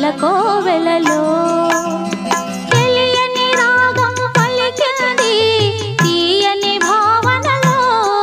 మమతల కోవెలలో తెలియని రాగం పలికింది తీయని భావనలో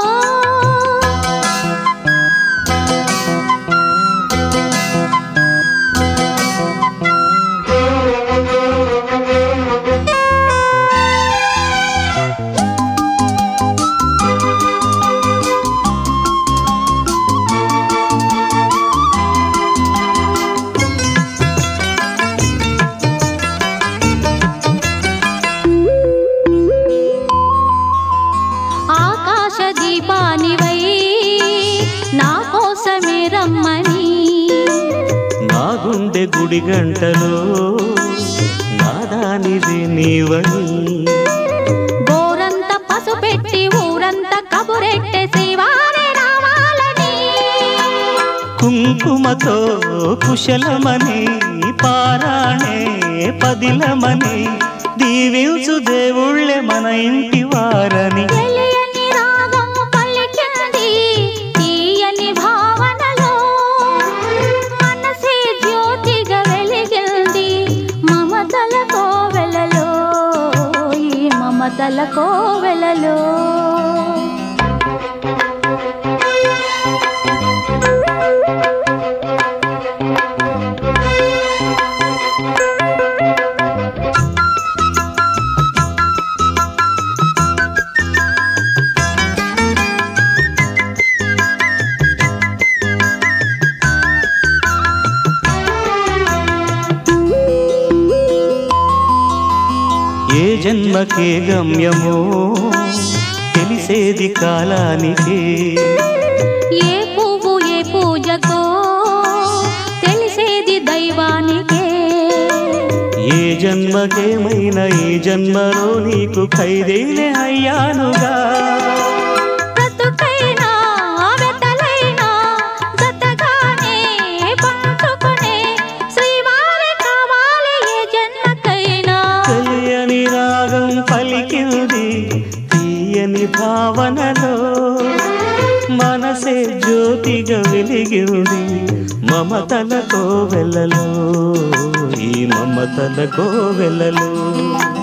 ఆకాశ దీపానివై నా కోసమే రమ్మని నా గుండె గుడి గంటలో నాదానిది నీవని గోరంత పసుపెట్టి ఊరంత కబురెట్టె శ్రీవారి రావాలని కుంకుమతో కుశలమని పారాణే పదిలమని దీవించు దేవుళ్ళే మన ఇంటి వారని తెలియని రాగం పలికింది తీయని భావనలో మనసే జ్యోతిగా వెలిగింది మమతల కోవెలలో ఈ మమతల కోవెలలో ఏ జన్మకే గమ్యమో తెలిసేది కాలానికే ఏ పువ్వు ఏ పూజకో తెలిసేది దైవానికే ఏ జన్మకేమైనా ఈ జన్మలో నీకు ఖైదీనే అయ్యానుగా బ్రతుకైనా వెతలైనా జతగానే పంచుకునే శ్రీవారి కావాలి ఏ జన్మకైనా తెలియని రాగం పలికింది తీయని భావనలో మనసే జ్యోతిగా వెలిగింది మమతల కోవెలలో ఈ మమతల కోవెలలో